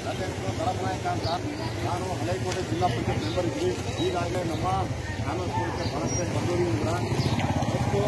ನನ್ನ ಹೆಸರು ಭರತ್ ನಾಯಕ ಅಂತ ನಾನು ಹಳೆಕೋಟೆ ಜಿಲ್ಲಾ ಪಂಚಾಯತ್ ಮೆಂಬರ್ ಇದ್ವಿ ಈಗಾಗಲೇ ನಮ್ಮ ಕಾನೂನು ಸ್ಕೂಲ್ಗೆ ಬಹಳಷ್ಟು ಬಂದೂರಿಂದ ಮತ್ತು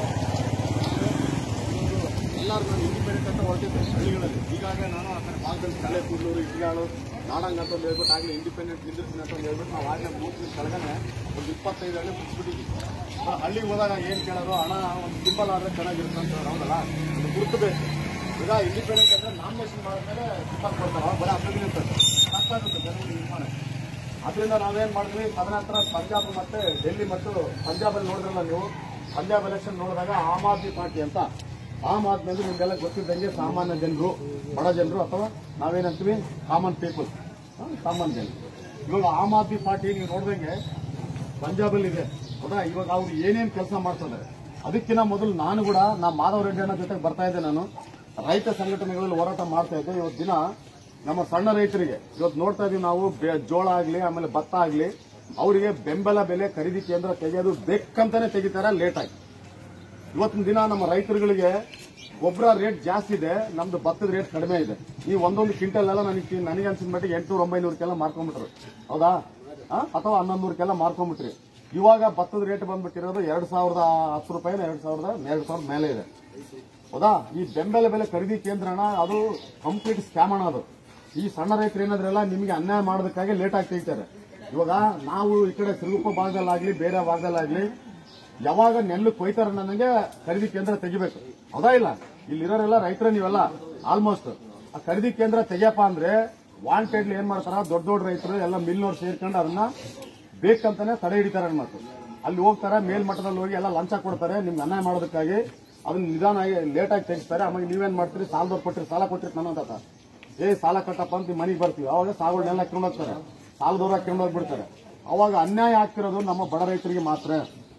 ಎಲ್ಲರೂ ನಾನು ಇಂಡಿಪೆಂಡೆಂಟ್ ಅಂತ ಹೊರಟಿದ್ದೆ ಹಳ್ಳಿಗಳಲ್ಲಿ ಈಗಾಗಲೇ ನಾನು ಆ ಕಡೆ ಭಾಗದಲ್ಲಿ ಕಲೆ ಕೂದಲೂರು ಇಟ್ಲಾಳು ನಾಡಂಗ ಅಂತ ಒಂದು ಹೇಳ್ಬಿಟ್ಟು ಆಗಲೇ ಇಂಡಿಪೆಂಡೆಂಟ್ ನಿಂದಿರ್ತೀನಿ ಅಂತ ಒಂದು ಹೇಳ್ಬಿಟ್ಟು ನಾವು ಆಗಲೇ ಮೂರು ದಿನ ಕೆಳಗನೆ ಒಂದು ಇಪ್ಪತ್ತೈದು ಹಳ್ಳಿ ಮುಗಿಸ್ಬಿಟ್ಟಿದ್ವಿ ಆ ಹಳ್ಳಿಗೆ ಹೋದಾಗ ಏನು ಕೇಳೋರು ಹಣ ಒಂದು ಸಿಂಬಲ್ ಆದರೆ ಚೆನ್ನಾಗಿರುತ್ತೆ ಅಂತ ಹೇಳೋರು. ಹೌದಲ್ಲ ಅದು ಗುರುತು ಬೇಕು ಈಗ ಇಂಡಿಪೆಂಡೆಂಟ್ ಅಂದ್ರೆ ನಾಮಿನೇಷನ್ ಮಾಡಿದ್ಮೇಲೆ ಸಿಂಬಲ್ ಕೊಡ್ತಾರೆ ಅವ್ರು ಬರೀ ಅಪ್ಲಿಕೇಶನ್ ಇರ್ತದೆ ಕಷ್ಟಾಗುತ್ತೆ ಜನರಿಗೆ ನಿರ್ಮಾಣ ಅದರಿಂದ ನಾವೇನ್ ಮಾಡಿದ್ವಿ ತದನಂತರ ಪಂಜಾಬ್ ಮತ್ತೆ ಡೆಲ್ಲಿ ಮತ್ತು ಪಂಜಾಬಲ್ಲಿ ನೋಡಿದ್ರಲ್ಲ ನೀವು ಪಂಜಾಬ್ ಎಲೆಕ್ಷನ್ ನೋಡಿದಾಗ ಆಮ್ ಆದ್ಮಿ ಪಾರ್ಟಿ ಅಂತ ಆಮ್ ಆದ್ಮಿ ಅಂದ್ರೆ ನಿಮ್ಗೆಲ್ಲ ಗೊತ್ತಿದ್ದಂಗೆ ಸಾಮಾನ್ಯ ಜನರು ಬಡ ಜನರು ಅಥವಾ ನಾವೇನಂತೀವಿ ಕಾಮನ್ ಪೀಪಲ್ ಸಾಮಾನ್ಯ ಜನರು ಇವಾಗ ಆಮ್ ಆದ್ಮಿ ಪಾರ್ಟಿ ನೀವು ನೋಡಿದಂಗೆ ಪಂಜಾಬಲ್ಲಿ ಇದೆ ಹೌದಾ ಇವಾಗ ಅವ್ರು ಏನೇನ್ ಕೆಲಸ ಮಾಡ್ತಿದ್ದಾರೆ ಅದಕ್ಕಿಂತ ಮೊದಲು ನಾನು ಕೂಡ ನಾ ಮಾಧವ ರೆಡ್ಡಿ ಅಣ್ಣ ಜೊತೆಗೆ ಬರ್ತಾ ಇದ್ದೆ ನಾನು ರೈತ ಸಂಘಟನೆಗಳಲ್ಲಿ ಹೋರಾಟ ಮಾಡ್ತಾ ಇದ್ದೆ ಇವತ್ತು ದಿನ ನಮ್ಮ ಸಣ್ಣ ರೈತರಿಗೆ ಇವತ್ತು ನೋಡ್ತಾ ಇದೀವಿ ನಾವು ಬೆ- ಜೋಳ ಆಗ್ಲಿ ಆಮೇಲೆ ಭತ್ತ ಆಗ್ಲಿ ಅವರಿಗೆ ಬೆಂಬಲ ಬೆಲೆ ಖರೀದಿ ಕೇಂದ್ರ ತೆಗೆಯೋದು ಬೇಕಂತಾನೆ ತೆಗಿತಾರೆ ಲೇಟ್ ಆಗಿ ಇವತ್ತಿನ ದಿನ ನಮ್ಮ ರೈತರುಗಳಿಗೆ ಗೊಬ್ಬರ ರೇಟ್ ಜಾಸ್ತಿ ಇದೆ ನಮ್ದು ಭತ್ತದ ರೇಟ್ ಕಡಿಮೆ ಇದೆ ಈ ಒಂದೊಂದು ಕ್ವಿಂಟಲ್ ಎಲ್ಲ ನನಗೆ ನನಗೆ ಅನ್ಸಿದ ಮಟ್ಟಿಗೆ ಎಂಟುನೂರ ಒಂಬೈನೂರಕ್ಕೆಲ್ಲ ಮಾರ್ಕೊಂಡ್ಬಿಟ್ರು ಹೌದಾ ಆ? ಅಥವಾ ಹನ್ನೊಂದೂರಕ್ಕೆಲ್ಲ ಮಾರ್ಕೊಂಡ್ಬಿಟ್ರಿ ಇವಾಗ ಭತ್ತದ ರೇಟ್ ಬಂದ್ಬಿಟ್ಟಿರೋದು ಎರಡ್ ಸಾವಿರದ ಹತ್ತು ರೂಪಾಯಿನ ಎರಡ್ ಸಾವಿರದ ಎರಡ್ ಸಾವಿರದ ಮೇಲೆ ಇದೆ ಹೌದಾ ಈ ಬೆಂಬಲ ಬೆಲೆ ಖರೀದಿ ಕೇಂದ್ರನ ಅದು ಕಂಪ್ಲೀಟ್ ಸ್ಕ್ಯಾಮ್ ಅಣ್ಣ ಅದು ಈ ಸಣ್ಣ ರೈತರು ಏನಾದ್ರೆಲ್ಲ ನಿಮಗೆ ಅನ್ಯಾಯ ಮಾಡೋದಕ್ಕಾಗಿ ಲೇಟ್ ಆಗಿ ತೆಗಿತಾರೆ ಇವಾಗ ನಾವು ಈ ಕಡೆ ಸಿರುಗುಪ್ಪ ಭಾಗದಲ್ಲಾಗ್ಲಿ ಬೇರೆ ಭಾಗದಲ್ಲಾಗ್ಲಿ ಯಾವಾಗ ನೆಲ್ಲು ಕೊಯ್ತಾರ ನನಗೆ ಖರೀದಿ ಕೇಂದ್ರ ತೆಗಿಬೇಕು ಹೌದಾ ಇಲ್ಲ ಇಲ್ಲಿರೋರೆಲ್ಲ ರೈತರು ನೀವೆಲ್ಲ ಆಲ್ಮೋಸ್ಟ್ ಆ ಖರೀದಿ ಕೇಂದ್ರ ತೆಗಿಯಪ್ಪ ಅಂದ್ರೆ ವಾಂಟೆಡ್ಲಿ ಏನ್ ಮಾಡ್ತಾರ ದೊಡ್ಡ ದೊಡ್ಡ ರೈತರು ಎಲ್ಲ ಮಿಲ್ನವ್ರು ಸೇರ್ಕೊಂಡು ಅದನ್ನ ಬೇಕಂತಾನೆ ತಡೆ ಹಿಡಿತಾರೆ ಅನ್ಮಾತು ಅಲ್ಲಿ ಹೋಗ್ತಾರೆ ಮೇಲ್ಮಟ್ಟದಲ್ಲಿ ಹೋಗಿ ಎಲ್ಲ ಲಂಚ ಕೊಡ್ತಾರೆ ನಿಮ್ಗೆ ಅನ್ಯಾಯ ಮಾಡೋದಕ್ಕಾಗಿ ಅದನ್ನ ನಿಧಾನ ಲೇಟ್ ಆಗಿ ತೆಗಿಸ್ತಾರೆ ಆಮೇಲೆ ನೀವೇನ್ ಮಾಡ್ತೀರಿ ಸಾಲದವ್ರು ಕೊಟ್ಟಿರಿ ಸಾಲ ಕೊಟ್ಟಿರಿ ನನ್ನ ಏ ಸಾಲ ಕಟ್ಟಪ್ಪ ಅಂತ ಮನೆಗೆ ಬರ್ತೀವಿ ಅವಾಗ ಸಾಗುಗಳನ್ನೆಲ್ಲ ಹಾಕೊಂಡು ಹೋಗ್ತಾರೆ ಸಾಲದವ್ರು ಹಾಕೊಂಡು ಹೋಗ್ಬಿಡ್ತಾರೆ ಅವಾಗ ಅನ್ಯಾಯ ಆಗ್ತಿರೋದು ನಮ್ಮ ಬಡ ರೈತರಿಗೆ ಮಾತ್ರ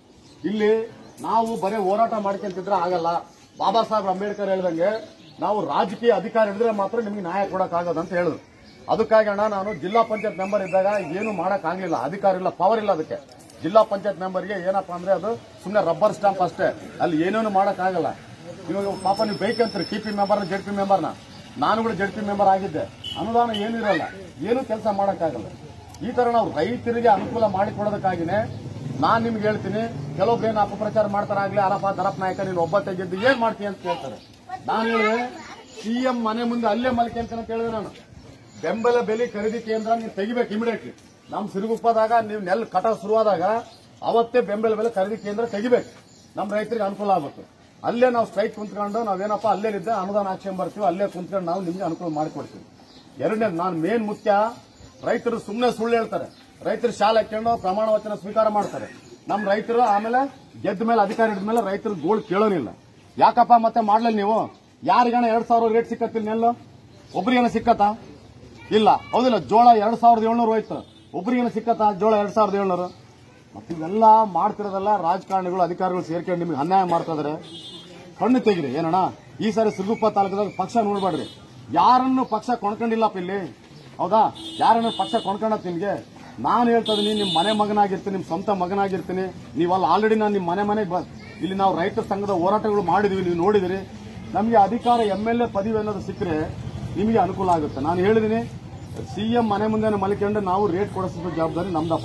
ಇಲ್ಲಿ ನಾವು ಬರೀ ಹೋರಾಟ ಮಾಡ್ಕೊಂತಿದ್ರೆ ಆಗಲ್ಲ ಬಾಬಾ ಸಾಹೇಬ್ ಅಂಬೇಡ್ಕರ್ ಹೇಳ್ದಂಗೆ ನಾವು ರಾಜಕೀಯ ಅಧಿಕಾರ ಹಿಡಿದ್ರೆ ಮಾತ್ರ ನಿಮ್ಗೆ ನ್ಯಾಯ ಕೊಡಕ್ಕಾಗೋದು ಅಂತ ಹೇಳಿದ್ರು ಅದಕ್ಕಾಗಿ ಅಣ್ಣ ನಾನು ಜಿಲ್ಲಾ ಪಂಚಾಯತ್ ಮೆಂಬರ್ ಇದ್ದಾಗ ಏನು ಮಾಡಕ್ ಆಗ್ಲಿಲ್ಲ ಅಧಿಕಾರ ಇಲ್ಲ ಪವರ್ ಇಲ್ಲ ಅದಕ್ಕೆ ಜಿಲ್ಲಾ ಪಂಚಾಯತ್ ಮೆಂಬರ್ಗೆ ಏನಪ್ಪಾ ಅಂದ್ರೆ ಅದು ಸುಮ್ಮನೆ ರಬ್ಬರ್ ಸ್ಟಾಂಪ್ ಅಷ್ಟೇ ಅಲ್ಲಿ ಏನೇನು ಮಾಡಕ್ ಆಗಲ್ಲ ಇವಾಗ ಪಾಪ ನೀವು ಬೇಕಂತೀರಿ ಟಿ ಪಿ ಮೆಂಬರ್ನ ಜೆಡ್ ಪಿ ಮೆಂಬರ್ನ ನಾನು ಕೂಡ ಜೆಡ್ ಪಿ ಮೆಂಬರ್ ಆಗಿದ್ದೆ ಅನುದಾನ ಏನೂ ಇರಲ್ಲ ಏನು ಕೆಲಸ ಮಾಡಕ್ಕಾಗಲ್ಲ ಈ ತರ ನಾವು ರೈತರಿಗೆ ಅನುಕೂಲ ಮಾಡಿಕೊಡೋದಕ್ಕಾಗಿನೇ ನಾನ್ ನಿಮ್ಗೆ ಹೇಳ್ತೀನಿ ಕೆಲವೊಬ್ರು ಏನು ಅಪಪ್ರಚಾರ ಮಾಡ್ತಾರಾಗ್ಲಿ ಅರಪ ದರಪ್ ನಾಯಕ ನೀನು ಒಬ್ಬ ತೆಗೆದ್ದು ಏನ್ ಮಾಡ್ತೀಯ ಅಂತ ಕೇಳ್ತಾರೆ ನಾನು ಹೇಳಿದೆ ಸಿಎಂ ಮನೆ ಮುಂದೆ ಅಲ್ಲೇ ಮಲ್ಕೆ ಅಂತ ಕೇಳಿದೆ ನಾನು ಬೆಂಬಲ ಬೆಲೆ ಖರೀದಿ ಕೇಂದ್ರ ನೀವು ತೆಗಿಬೇಕು ಇಮಿಡಿಯೇಟ್ಲಿ ನಮ್ ಸಿರುಗುಪ್ಪದಾಗ ನೀವು ನೆಲ್ ಕಟ ಶುರುವಾದಾಗ ಅವತ್ತೇ ಬೆಂಬಲ ಬೆಲೆ ಖರೀದಿ ಕೇಂದ್ರ ತೆಗಿಬೇಕು ನಮ್ಮ ರೈತರಿಗೆ ಅನುಕೂಲ ಆಗ್ಬೇಕು ಅಲ್ಲೇ ನಾವು ಸ್ಟ್ರೈಕ್ ಕುಂತ್ಕೊಂಡು ನಾವೇನಪ್ಪ ಅಲ್ಲೇ ಇದ್ದ ಅನುದಾನ ಹಾಕ್ಸ್ಕೊಂಡ್ ಬರ್ತೀವಿ ಅಲ್ಲೇ ಕುಂತ್ಕೊಂಡು ನಾವು ನಿಮ್ಗೆ ಅನುಕೂಲ ಮಾಡಿಕೊಡ್ತೀವಿ ಎರಡನೇದು ನಾನು ಮೇನ್ ಮುಖ್ಯ ರೈತರು ಸುಮ್ಮನೆ ಸುಳ್ಳು ಹೇಳ್ತಾರೆ ರೈತರು ಶಾಲೆ ಹಾಕೊಂಡು ಪ್ರಮಾಣ ವಚನ ಸ್ವೀಕಾರ ಮಾಡ್ತಾರೆ ನಮ್ಮ ರೈತರು ಆಮೇಲೆ ಗೆದ್ದ ಮೇಲೆ ಅಧಿಕಾರ ಹಿಡಿದ ಮೇಲೆ ರೈತರು ಗೋಳು ಕೇಳೋನಿಲ್ಲ ಯಾಕಪ್ಪ ಮತ್ತೆ ಮಾಡ್ಲಿಲ್ಲ ನೀವು ಯಾರಿಗಣ ಎರಡ್ ಸಾವಿರ ರೇಟ್ ಸಿಕ್ಕತ್ತಿಲ್ಲ ನೆಲ್ಲು ಒಬ್ರಿಗೇನ ಸಿಕ್ಕತ್ತಾ ಇಲ್ಲ ಹೌದಿಲ್ಲ ಜೋಳ ಎರಡ್ ಸಾವಿರದ ಏಳ್ನೂರು ಹೋಯ್ತು ಒಬ್ರಿಗೇನ ಸಿಕ್ಕತ್ತಾ ಜೋಳ ಎರಡ್ ಸಾವಿರದ ಏಳ್ನೂರು ಮತ್ತೆ ಇವೆಲ್ಲ ಮಾಡ್ತಿರೋದೆಲ್ಲ ರಾಜಕಾರಣಿಗಳು ಅಧಿಕಾರಿಗಳು ಸೇರ್ಕೊಂಡು ನಿಮಗೆ ಅನ್ಯಾಯ ಮಾಡ್ತಾ ಇದಾರೆ ಕಣ್ಣು ತೆಗಿರಿ ಏನಣ್ಣ ಈ ಸಾರಿ ಸಿರುಗುಪ್ಪ ತಾಲೂಕದಾಗ ಪಕ್ಷ ನೋಡ್ಬೇಡ್ರಿ ಯಾರನ್ನು ಪಕ್ಷ ಕೊಂಡ್ಕೊಂಡಿಲ್ಲಪ್ಪ ಇಲ್ಲಿ ಹೌದಾ ಯಾರನ್ನು ಪಕ್ಷ ಕೊಂಡ್ಕೊಂಡತ್ ನಿಮ್ಗೆ ನಾನು ಹೇಳ್ತಾ ಇದೀನಿ ನಿಮ್ ಮನೆ ಮಗನಾಗಿರ್ತೀನಿ ನಿಮ್ ಸ್ವಂತ ಮಗನಾಗಿರ್ತೀನಿ ನೀವಲ್ಲ ಆಲ್ರೆಡಿ ನಾನು ನಿಮ್ ಮನೆ ಮನೆಗೆ ಬ ಇಲ್ಲಿ ನಾವು ರೈತ ಸಂಘದ ಹೋರಾಟಗಳು ಮಾಡಿದೀವಿ ನೀವು ನೋಡಿದಿರಿ ನಮಗೆ ಅಧಿಕಾರ ಎಂ ಎಲ್ ಎ ಪದವಿ ಅನ್ನೋದು ಸಿಕ್ಕರೆ ನಿಮಗೆ ಅನುಕೂಲ ಆಗುತ್ತೆ ನಾನು ಹೇಳಿದೀನಿ ಸಿಎಂ ಮನೆ ಮುಂದೆ ಮಲ್ಕೊಂಡು ನಾವು ರೇಟ್ ಕೊಡಿಸೋ ಜವಾಬ್ದಾರಿ ನಮ್ದಪ್ಪ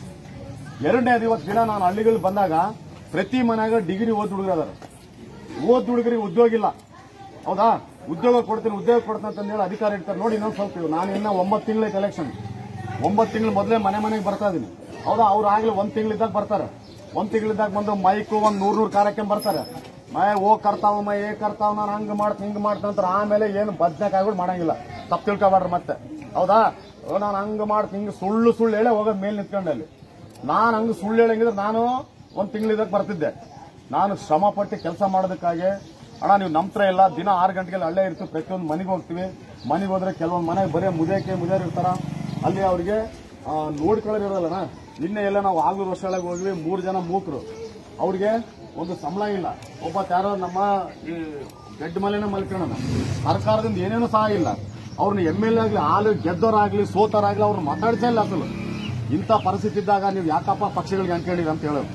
ಎರಡನೇದು ಇವತ್ತು ದಿನ ನಾನು ಹಳ್ಳಿಗಳು ಬಂದಾಗ ಪ್ರತಿ ಮನೆಯಾಗ ಡಿಗ್ರಿ ಓದ್ ಹುಡುಗರು ಅದಾರ ಓದ್ ಹುಡುಗರಿಗೆ ಉದ್ಯೋಗ ಇಲ್ಲ ಹೌದಾ ಉದ್ಯೋಗ ಕೊಡ್ತೀನಿ ಉದ್ಯೋಗ ಕೊಡ್ತೀನಿ ಅಂತ ಹೇಳಿ ಅಧಿಕಾರ ಇರ್ತಾರೆ ನೋಡಿ ಇನ್ನೊಂದು ಸ್ವಲ್ಪ ಇವು. ನಾನು ಇನ್ನ ಒಂಬತ್ತು ತಿಂಗಳೈತೆ ಎಲೆಕ್ಷನ್ ಒಂಬತ್ತು ತಿಂಗಳು ಮೊದಲೇ ಮನೆ ಮನೆಗೆ ಬರ್ತಾ ಇದೀನಿ ಹೌದಾ ಅವ್ರು ಆಗ್ಲೇ ಒಂದ್ ತಿಂಗಳಿದ್ದಾಗ ಬರ್ತಾರೆ ಒಂದ್ ತಿಂಗಳಿದ್ದಾಗ ಬಂದು ಮೈಕು ಒಂದ್ ನೂರ್ ನೂರ್ ಕಾರ್ಯಕ್ಕೆ ಬರ್ತಾರೆ ಮೈ ಓ ಕರ್ತಾವ ಮೈ ಏ ಕರ್ತಾವ ನಾನು ಹಂಗ್ ಮಾಡ್ತೀನಿ ಹಿಂಗ್ ಮಾಡ್ತೀನಿ ಅಂತ ಆಮೇಲೆ ಏನು ಬದ್ನೆಕಾಯಿಗಳು ಮಾಡಂಗಿಲ್ಲ ತಪ್ಪು ತಿಳ್ಕೊಬಾರ್ರಿ ಮತ್ತೆ ಹೌದಾ ನಾನು ಹಂಗ್ ಮಾಡ್ತೀನಿ ಹಿಂಗ್ ಸುಳ್ಳು ಸುಳ್ಳು ಹೇಳಿ ಹೋಗೋದ್ ಮೇಲೆ ನಿಂತ್ಕೊಂಡು ಅಲ್ಲಿ ನಾನು ಹಂಗ ಸುಳ್ಳು ಹೇಳಂಗಿದ್ರೆ ನಾನು ಒಂದ್ ತಿಂಗಳಿದಾಗ ಬರ್ತಿದ್ದೆ ನಾನು ಶ್ರಮ ಪಟ್ಟು ಕೆಲಸ ಮಾಡೋದಕ್ಕಾಗಿ ಅಣ್ಣ ನೀವು ನಂಬ್ತ್ರ ಇಲ್ಲ ದಿನ ಆರು ಗಂಟೆಗೆ ಅಲ್ಲೇ ಇರ್ತೀವಿ ಪ್ರತಿಯೊಂದು ಮನೆಗೆ ಹೋಗ್ತೀವಿ ಮನೆಗೆ ಹೋದ್ರೆ ಕೆಲವೊಂದು ಮನೆಗೆ ಬರೀ ಮುದೇಕೆ ಮುದಿಯರು ಇರ್ತಾರ ಅಲ್ಲಿ ಅವ್ರಿಗೆ ಆ, ನೋಡ್ಕೊಳ್ಳೋರು ಇರೋದಲ್ಲಣ್ಣ ನಿನ್ನೆ ಎಲ್ಲ ನಾವು ಆಗೂರು ವರ್ಷಗಳಿಗೆ ಹೋದ್ವಿ ಮೂರು ಜನ ಮೂಕರು ಅವ್ರಿಗೆ ಒಂದು ಸಂಬಳ ಇಲ್ಲ ಒಬ್ಬ ಯಾರೋ ನಮ್ಮ ಈ ಬೆಡ್ ಮಲೆನ ಮಲ್ಕೊಳ್ಳೋಣ ಸರ್ಕಾರದಿಂದ ಏನೇನು ಸಹ ಇಲ್ಲ ಅವ್ರನ್ನ ಎಮ್ ಎಲ್ ಎ ಆಗ್ಲಿ ಹಾಲು ಗೆದ್ದವರಾಗ್ಲಿ ಸೋತರಾಗ್ಲಿ ಅವ್ರನ್ನ ಮಾತಾಡ್ಸೇ ಇಲ್ಲ ಅಸಲು ಇಂಥ ಪರಿಸ್ಥಿತಿ ಇದ್ದಾಗ ನೀವು ಯಾಕಪ್ಪ ಪಕ್ಷಗಳಿಗೆ ಅನ್ಕೊಂಡಿರಿ ಅಂತ ಹೇಳೋದು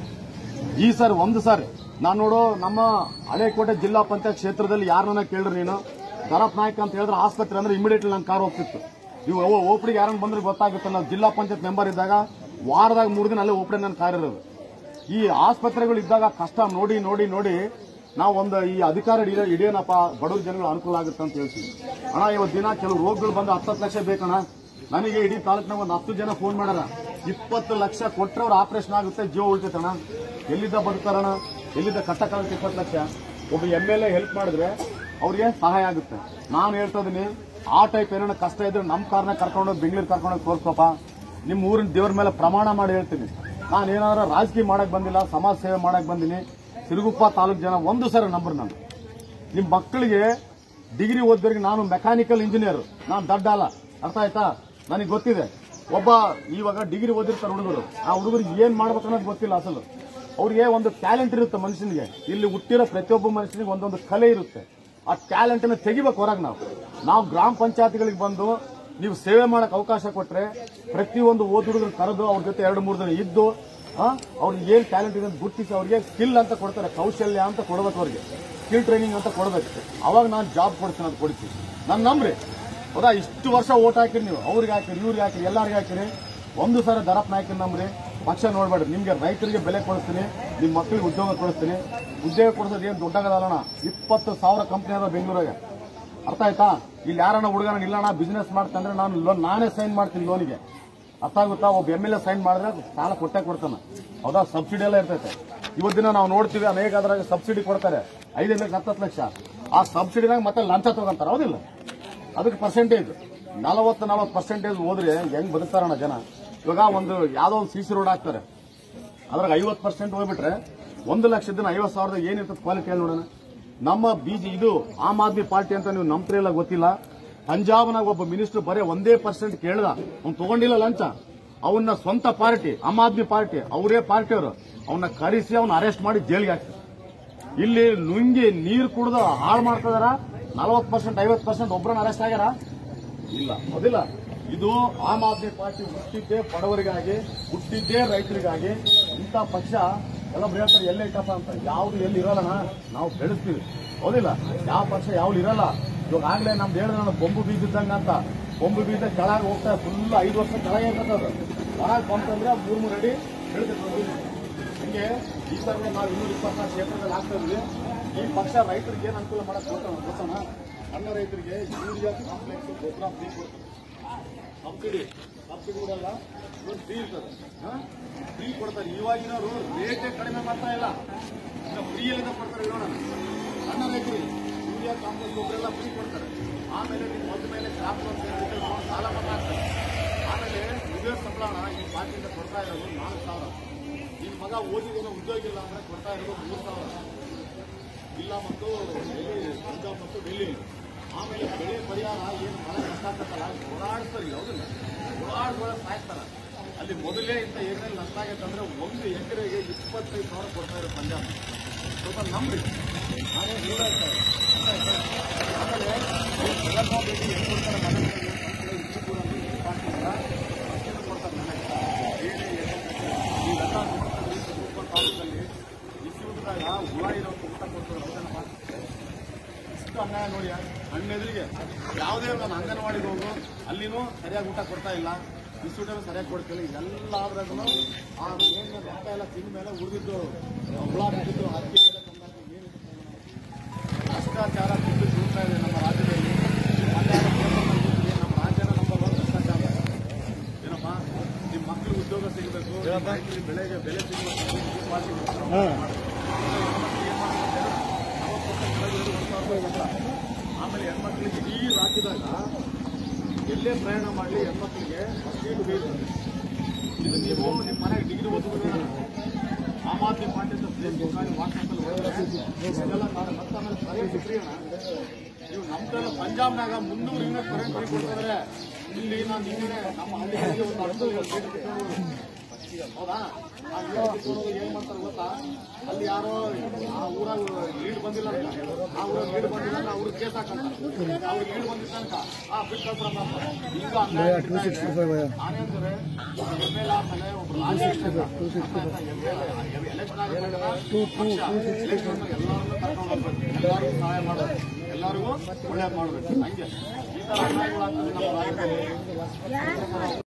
ಈ ಸರ್ ಒಂದು ಸರ್ ನಾನು ನೋಡು ನಮ್ಮ ಹಳೇಕೋಟೆ ಜಿಲ್ಲಾ ಪಂಚಾಯತ್ ಕ್ಷೇತ್ರದಲ್ಲಿ ಯಾರನ್ನ ಕೇಳ್ರಿ ನೀನು ಭರತ್ ನಾಯ್ಕ ಅಂತ ಹೇಳಿದ್ರೆ ಆಸ್ಪತ್ರೆ ಅಂದ್ರೆ ಇಮಿಡಿಯೇಟ್ಲಿ ನನ್ನ ಕಾರ್ ಹೋಗ್ತಿತ್ತು ನೀವು ಓಪಡಿಗೆ ಯಾರನ್ನ ಬಂದ್ರೆ ಗೊತ್ತಾಗುತ್ತೆ ನಾವು ಜಿಲ್ಲಾ ಪಂಚಾಯತ್ ಮೆಂಬರ್ ಇದ್ದಾಗ ವಾರದಾಗ ಮೂರು ದಿನ ಅಲ್ಲೇ ಓಪಡಿ ನನ್ನ ಕಾರ್ಯ ಇರೋದು ಈ ಆಸ್ಪತ್ರೆಗಳು ಇದ್ದಾಗ ಕಷ್ಟ ನೋಡಿ ನೋಡಿ ನೋಡಿ ನಾವು ಒಂದು ಈ ಅಧಿಕಾರ ಹಿಡಿಯೋ ಹಿಡಿಯೋನಪ್ಪ ಬಡವ್ರ ಜನಗಳು ಅನುಕೂಲ ಆಗುತ್ತೆ ಅಂತ ಹೇಳ್ತೀವಿ ಅಣ್ಣ ಇವತ್ತು ದಿನ ಕೆಲವು ರೋಗಗಳು ಬಂದು ಹತ್ತತ್ತು ಲಕ್ಷ ಬೇಕಣ್ಣ ನನಗೆ ಇಡೀ ತಾಲೂಕಿನಾಗ ಒಂದು ಹತ್ತು ಜನ ಫೋನ್ ಮಾಡ್ಯಾರ ಇಪ್ಪತ್ತು ಲಕ್ಷ ಕೊಟ್ಟರೆ ಅವ್ರ ಆಪರೇಷನ್ ಆಗುತ್ತೆ ಜೀವ ಉಳಿತೈತಣ್ಣ ಎಲ್ಲಿದ್ದ ಬದುಕ್ತಾರಣ ಎಲ್ಲಿದ್ದ ಕಟ್ಟಕ್ಕಾಗುತ್ತೆ ಇಪ್ಪತ್ತು ಲಕ್ಷ ಒಬ್ಬ ಎಮ್ ಎಲ್ ಎ ಹೆಲ್ಪ್ ಮಾಡಿದ್ರೆ ಅವ್ರಿಗೆ ಸಹಾಯ ಆಗುತ್ತೆ ನಾನು ಹೇಳ್ತಾ ಇದೀನಿ ಆ ಟೈಪ್ ಏನಾರ ಕಷ್ಟ ಇದ್ರೆ ನಮ್ಮ ಕಾರ್ನ ಕರ್ಕೊಂಡೋಗಿ ಬೆಂಗಳೂರು ಕರ್ಕೊಂಡೋಗಿ ತೋರಿಸ್ಕೊಪ್ಪ ನಿಮ್ಮ ಊರಿನ ದೇವ್ರ ಮೇಲೆ ಪ್ರಮಾಣ ಮಾಡಿ ಹೇಳ್ತೀನಿ ನಾನು ಏನಾದ್ರು ರಾಜಕೀಯ ಮಾಡಕ್ ಬಂದಿಲ್ಲ ಸಮಾಜ ಸೇವೆ ಮಾಡಕ್ ಬಂದಿನಿ ಸಿರುಗುಪ್ಪ ತಾಲೂಕು ಜನ ಒಂದು ಸರಿ ನಂಬರ್ ನಾನು ನಿಮ್ಮ ಮಕ್ಕಳಿಗೆ ಡಿಗ್ರಿ ಓದೋರಿಗೆ ನಾನು ಮೆಕ್ಯಾನಿಕಲ್ ಇಂಜಿನಿಯರ್ ನಾನು ದಡ್ಡ ಅಲ್ಲ ಅರ್ಥ ಆಯ್ತಾ ನನಗೆ ಗೊತ್ತಿದೆ ಒಬ್ಬ ಇವಾಗ ಡಿಗ್ರಿ ಓದಿರ್ತಾರೆ ಹುಡುಗರು ಆ ಹುಡುಗರಿಗೆ ಏನ್ ಮಾಡ್ಬೇಕು ಅನ್ನೋದು ಗೊತ್ತಿಲ್ಲ ಅಸಲು ಅವ್ರಿಗೆ ಒಂದು ಟ್ಯಾಲೆಂಟ್ ಇರುತ್ತೆ ಮನುಷ್ಯನಿಗೆ ಇಲ್ಲಿ ಹುಟ್ಟಿರೋ ಪ್ರತಿಯೊಬ್ಬ ಮನುಷ್ಯನಿಗೆ ಒಂದೊಂದು ಕಲೆ ಇರುತ್ತೆ ಆ ಟ್ಯಾಲೆಂಟ್ ಅನ್ನ ತೆಗಿಬೇಕು ಹೊರಗೆ ನಾವು ನಾವು ಗ್ರಾಮ ಪಂಚಾಯತ್ಗಳಿಗೆ ಬಂದು ನೀವು ಸೇವೆ ಮಾಡಕ್ ಅವಕಾಶ ಕೊಟ್ರೆ ಪ್ರತಿಯೊಂದು ಓದ್ ಹುಡುಗರು ಕರೆದು ಅವ್ರ ಜೊತೆ ಎರಡು ಮೂರು ದಿನ ಇದ್ದು ಆ, ಅವ್ರಿಗೆ ಏನ್ ಟ್ಯಾಲೆಂಟ್ ಇದೆ ಅಂತ ಗುರುತಿಸಿ ಅವ್ರಿಗೆ ಸ್ಕಿಲ್ ಅಂತ ಕೊಡ್ತಾರೆ ಕೌಶಲ್ಯ ಅಂತ ಕೊಡ್ಬೇಕು ಅವ್ರಿಗೆ ಸ್ಕಿಲ್ ಟ್ರೈನಿಂಗ್ ಅಂತ ಕೊಡ್ಬೇಕು ಅವಾಗ ನಾನು ಜಾಬ್ ಕೊಡ್ತೀನಿ ಅಂತ ಕೊಡ್ತೀನಿ ನಾನು ನಂಬ್ರಿ ಹೌದಾ ಇಷ್ಟು ವರ್ಷ ಓಟ್ ಹಾಕಿರಿ ನೀವು ಅವ್ರಿಗೆ ಹಾಕಿರಿ ಇವ್ರಿಗೆ ಹಾಕಿರಿ ಎಲ್ಲರಿಗೆ ಹಾಕಿರಿ ಒಂದು ಸಲ ದರಪ್ ನಾಯಕನ ನಂಬ್ರಿ ಪಕ್ಷ ನೋಡ್ಬೇಡ್ರಿ ನಿಮ್ಗೆ ರೈತರಿಗೆ ಬೆಲೆ ಕೊಡಿಸ್ತೀನಿ ನಿಮ್ಮ ಮಕ್ಕಳಿಗೆ ಉದ್ಯೋಗ ಕೊಡಿಸ್ತೀನಿ ಉದ್ಯೋಗ ಕೊಡಿಸೋದು ಏನು ದೊಡ್ಡಾಗದಲ್ಲಣ್ಣ ಇಪ್ಪತ್ತು ಸಾವಿರ ಕಂಪ್ನಿ ಅದ ಬೆಂಗಳೂರಿಗೆ ಅರ್ಥ ಆಯ್ತಾ ಇಲ್ಲಿ ಯಾರನ್ನ ಹುಡುಗನ ಇಲ್ಲಣ್ಣ ಬಿಸ್ನೆಸ್ ಮಾಡ್ತಂದ್ರೆ ನಾನು ಲೋನ್ ನಾನೇ ಸೈನ್ ಮಾಡ್ತೀನಿ ಲೋನಿಗೆ ಅರ್ಥ ಆಗುತ್ತಾ ಒಬ್ಬ ಎಮ್ ಎಲ್ ಎ ಸೈನ್ ಮಾಡಿದ್ರೆ ಸಾಲ ಕೊಟ್ಟೆ ಕೊಡ್ತಾನೆ ಹೌದಾ ಸಬ್ಸಿಡಿ ಎಲ್ಲ ಇರ್ತೈತೆ ಇವತ್ತಿನ ನಾವು ನೋಡ್ತೀವಿ ಅನೇಕ ಅದ್ರಾಗ ಸಬ್ಸಿಡಿ ಕೊಡ್ತಾರೆ ಐದರಿಂದ ಹತ್ತತ್ತು ಲಕ್ಷ ಆ ಸಬ್ಸಿಡಿನಾಗ ಮತ್ತೆ ಲಂಚ ತಗೊಂತಾರೆ ಹೌದಿಲ್ಲ ಅದಕ್ಕೆ ಪರ್ಸೆಂಟೇಜ್ ನಲವತ್ತು ನಲವತ್ತು ಪರ್ಸೆಂಟೇಜ್ ಹೋದ್ರೆ ಹೆಂಗ್ ಬದುಕ್ತಾರಣ್ಣ ಜನ ಇವಾಗ ಒಂದು ಯಾವ್ದೋ ಒಂದು ಸಿ ಸಿ ರೋಡ್ ಹಾಕ್ತಾರೆ ಅದ್ರಾಗ ಐವತ್ತು ಪರ್ಸೆಂಟ್ ಹೋಗ್ಬಿಟ್ರೆ ಒಂದು ಲಕ್ಷದ ಐವತ್ತು ಸಾವಿರದ ಏನಿರ್ತದೆ ಕ್ವಾಲಿಟಿ ಹೇಳಿ ನೋಡೋಣ ನಮ್ಮ ಬಿಜಿ ಇದು ಆಮ್ ಆದ್ಮಿ ಪಾರ್ಟಿ ಅಂತ ನೀವು ನಂಬ್ತಿರಲ್ಲ ಗೊತ್ತಿಲ್ಲ ಪಂಜಾಬ್ನಾಗ ಒಬ್ಬ ಮಿನಿಸ್ಟರ್ ಬರೀ ಒಂದೇ ಪರ್ಸೆಂಟ್ ಕೇಳ್ದ ಅವ್ನು ತಗೊಂಡಿಲ್ಲ ಲಂಚ ಅವನ್ನ ಸ್ವಂತ ಪಾರ್ಟಿ ಆಮ್ ಆದ್ಮಿ ಪಾರ್ಟಿ ಅವರೇ ಪಾರ್ಟಿಯವರು ಅವನ್ನ ಕರೆಸಿ ಅವನ್ನ ಅರೆಸ್ಟ್ ಮಾಡಿ ಜೈಲಿಗೆ ಹಾಕ್ತಾರೆ ಇಲ್ಲಿ ನುಂಗಿ ನೀರು ಕುಡಿದು ಹಾಳು ಮಾಡ್ತಿದಾರ ನಲವತ್ತು ಪರ್ಸೆಂಟ್ ಐವತ್ತು ಪರ್ಸೆಂಟ್ ಒಬ್ಬರನ್ನ ಅರೆಸ್ಟ್ ಆಗ್ಯಾರ ಇಲ್ಲ ಹೌದಿಲ್ಲ ಇದು ಆಮ್ ಆದ್ಮಿ ಪಾರ್ಟಿ ಹುಟ್ಟಿದ್ದೇ ಬಡವರಿಗಾಗಿ ಹುಟ್ಟಿದ್ದೇ ರೈತರಿಗಾಗಿ ಇಂಥ ಪಕ್ಷ ಎಲ್ಲ ಹೇಳ್ತಾರೆ ಎಲ್ಲೇ ಕಸ ಅಂತ ಯಾವ್ದು ಎಲ್ಲಿ ಇರಲ್ಲಣ್ಣ ನಾವು ಬೆಳೆಸ್ತೀವಿ ಹೌದಿಲ್ಲ ಯಾವ ಪಕ್ಷ ಯಾವ್ದು ಇರಲ್ಲ ಇವಾಗ ಆಗ್ಲೇ ನಮ್ದು ಹೇಳಿದ್ರೆ ನಾನು ಬೊಂಬು ಬೀಜ ಇದ್ದಂಗ ಅಂತ ಬೊಂಬು ಬೀಜ ಕೆಳಗೆ ಹೋಗ್ತಾ ಫುಲ್ ಐದು ವರ್ಷ ಕೆಳಗೆ ಇರ್ತದೆ ಅದು ಹೊರಗೆ ಬಂತಂದ್ರೆ ಮೂರ್ ಮೂರು ಅಡಿ ಬೆಳೆದ ಹಂಗೆ ಈ ಸಲ ನಾವು ಇನ್ನೂರ ಇಪ್ಪತ್ನಾಲ್ಕು ಕ್ಷೇತ್ರದಲ್ಲಿ ಆಗ್ತಾ ಇದ್ವಿ ಈ ಪಕ್ಷ ರೈತರಿಗೆ ಏನು ಅನುಕೂಲ ಮಾಡಕ್ ಗೊತ್ತ ಗೊತ್ತಣ ಸಣ್ಣ ರೈತರಿಗೆ ಯೂರಿಯಾ ಕಾಂಪ್ಲೆಕ್ಸ್ ಗೊಬ್ಬರ ಫ್ರೀ ಕೊಡ್ತಾರೆ ಸಬ್ಸಿಡಿ ಸಬ್ಸಿಡಿ ಕೊಡಲ್ಲ ಫ್ರೀ ಇರ್ತದೆ ಫ್ರೀ ಕೊಡ್ತಾರೆ ಇವಾಗಿನವರು ರೇಟೇ ಕಡಿಮೆ ಮಾಡ್ತಾ ಇಲ್ಲ ಈಗ ಫ್ರೀ ಎಲ್ಲಿಂದ ಕೊಡ್ತಾರೆ ನೋಡೋಣ ಸಣ್ಣ ರೈತರಿಗೆ ಯೂರಿಯಾ ಕಾಂಪ್ಲೆಕ್ಸ್ ಗೊಬ್ಬರ ಎಲ್ಲ ಫ್ರೀ ಕೊಡ್ತಾರೆ ಆಮೇಲೆ ನಿಮ್ಮ ಮೊದಲ ಮೇಲೆ ಕ್ರಾಪ್ ಲೋನ್ ಸೇರಿಬಿಟ್ಟು ಲೋನ್ ಸಾಲ ಮನ್ನಾ ಆಗ್ತದೆ ಆಮೇಲೆ ಇದೇ ಸಂಬಳ ಈ ಪಾರ್ಟಿಯಿಂದ ಕೊಡ್ತಾ ಇರೋದು ನಾಲ್ಕು ಸಾವಿರ ನಿನ್ನ ಮಗ ಓದಿದ ಉದ್ಯೋಗ ಇಲ್ಲ ಅಂದ್ರೆ ಕೊಡ್ತಾ ಇರೋದು ಮೂರು ಸಾವಿರ ಇಲ್ಲ ಮತ್ತು ಡೆಲ್ಲಿ ಪಂಜಾಬ್ ಮತ್ತು ಡೆಲ್ಲಿ ಆಮೇಲೆ ಬೆಳೆ ಪರಿಹಾರ ಏನು ಮಳೆ ಕಷ್ಟ ಆಗ್ತದಲ್ಲ ಓಡಾಡ್ತಾರೆ ಹೌದಿಲ್ಲ ಓಡಾಡ್ಕೊಳ್ಳೋ ಸಾಯ್ತಾರ ಅಲ್ಲಿ ಮೊದಲೇ ಇಂಥ ಏನೇನು ನಷ್ಟ ಆಗೈತೆ ಅಂದ್ರೆ ಒಂದು ಎಕರೆಗೆ ಇಪ್ಪತ್ತೈದು ಸಾವಿರ ಕೊಡ್ತಾ ಇರೋ ಪಂಜಾಬ್ ಸ್ವಲ್ಪ ನಂಬ್ರಿ ನಾನೇ ಹೇಳೋ ಇರ್ತಾರೆ. ಆಮೇಲೆ ಈ ಜಗನ್ಮೋಹನ್ ರೆಡ್ಡಿ ಹೆಂಗ್ ಕೊಡ್ತಾರೆ ಮನೆ ಇಷ್ಟು ಕೂಡ ಈ ಪಾರ್ಟಿಯಿಂದ ಅಷ್ಟೇನು ಕೊಡ್ತಾರೆ ಮನೆಗೆ. ಬೇಳೆ ಎಣ್ಣೆ ಇವೆಲ್ಲ ನೋಡ್ತಾರೆ ಸೂಪರ್ ತಾಲೂಕಲ್ಲಿ ಬಿಸಿ ಊಟದಾಗ ಹುಳ ಇರೋ ಊಟ ಕೊಡ್ತಾರೆ ಹೌದಲ್ವಾ? ಇಷ್ಟು ಅನ್ಯಾಯ ನೋಡಿ ಹಣ್ಣೆದುರಿಗೆ ಯಾವುದೇ ನಾನು ಅಂಗನವಾಡಿಗೆ ಹೋಗು ಅಲ್ಲಿನೂ ಸರಿಯಾಗಿ ಊಟ ಕೊಡ್ತಾ ಇಲ್ಲ ಬಿಸಿ ಊಟನೂ ಸರಿಯಾಗಿ ಕೊಡ್ತಿಲ್ಲ ಎಲ್ಲಾದ್ರಾಗೂ ಆ ಏನು ರಕ್ತ ಎಲ್ಲ ತಿಂದ ಮೇಲೆ ಉಳಿದಿದ್ದು ಹುಳ ಬಿಟ್ಟಿದ್ದು ಹಕ್ಕಿ ಬೆಲೆ ತಂದಾಗ ಏನು ಭ್ರಷ್ಟಾಚಾರ ತಿಂದು ಬೀಳ್ತಾ ಇದೆ ನಮ್ಮ ರಾಜ್ಯದಲ್ಲಿ ಅನ್ಯಾಯ ಕೇಂದ್ರದಲ್ಲಿ ಕೂತಿದೆ. ನಮ್ಮ ರಾಜ್ಯನ ನಂಬರ್ ಒನ್ ಭ್ರಷ್ಟಾಚಾರ ಏನಪ್ಪ ನಿಮ್ಮ ಮಕ್ಕಳಿಗೆ ಉದ್ಯೋಗ ಸಿಗಬೇಕು ರೈತರಿಗೆ ಬೆಳೆಗೆ ಬೆಲೆ ಸಿಗಬೇಕು ಈ ಪಾರ್ಟಿ ಆಮೇಲೆ ಹೆಣ್ಮಕ್ಳಿಗೆ ಇಡೀ ರಾಜ್ಯದಾಗ ಎಲ್ಲೇ ಪ್ರಯಾಣ ಮಾಡಲಿ ಹೆಣ್ಮಕ್ಳಿಗೆ ಸೀಟು ಬೀಳ್ತದೆ ಇದು ನೀವು ನಿಮ್ಮ ಮನೆಗೆ ಡಿಗ್ರಿ ಓದಿದ್ರೆ ಆಮ್ ಆದ್ಮಿ ಪಾರ್ಟಿ ಅಂತ ಪ್ಲೇಸ್ ವಾಟ್ಸಪ್ಪಲ್ಲಿ ಹೋದ್ರೆ ಇದೆಲ್ಲ ನಾಳೆ ಮತ್ತೆ ಆಮೇಲೆ ಕರೆಂಟ್ ಫ್ರೀ ಅಣ್ಣ ನೀವು ನಮ್ಮ ತರ ಪಂಜಾಬ್ನಾಗ ಮುನ್ನೂರು ಯೂನಿಟ್ ಕರೆಂಟ್ ಫ್ರೀ ಕೊಡ್ತಾರೆ ಇಲ್ಲಿ ನಾನು ಹಿಂದೆ ನಮ್ಮ ಹಳ್ಳಿಗಳಲ್ಲಿ ಒಂದು ಅರ್ಧ ಹೌದಾ ಆ ಯೂನಿಟ್ ಕಿತ್ಕೊಳ್ಳೋದು ಏನ್ ಮಾಡ್ತಾರೆ ಗೊತ್ತಾ ಅಲ್ಲಿ ಯಾರೋ ಆ ಊರಾಗ ಲೀಡ್ ಬಂದಿಲ್ಲ ಅಂತ. ಆ ಊರಾಗ ಲೀಡ್ ಬಂದಿಲ್ಲ ಅಂದ್ರೆ ಅವ್ರಿಗೆ ಕೇಸ್ ಹಾಕಂತಾರೆ ಅವ್ರಿಗೆ ಲೀಡ್ ಬಂದಿದ್ದ ತನಕ ಆ ಬಿಟ್ಟು ಕಳ್ಸ್ಬಿಡಮ್ಮ ಅಂತ. ಈಗ ಅನ್ಯಾಯ ನಡೀತಾ ಇದೆ. ನಾನೇಂದ್ರೆ ಎಮ್ ಎಲ್ ಆದ್ಮೇಲೆ ಒಬ್ರು ರಾಜಕೀಯ ಎಲೆಕ್ಷನ್ ಆದ್ಮೇಲೆ ಎಲ್ಲರಿಗೂ ಕರ್ಕೊಂಡು ಹೋಗ್ಬೇಕು ಎಲ್ಲರಿಗೂ ಸಹಾಯ ಮಾಡಬೇಕು ಎಲ್ಲರಿಗೂ ಒಳ್ಳೇದು ಮಾಡಬೇಕು ಹಂಗೆ ಈ ತರ ಅನ್ನಾಗಿ ಆಗ್ತದೆ ನಮ್ಮ ರಾಜ್ಯದಲ್ಲಿ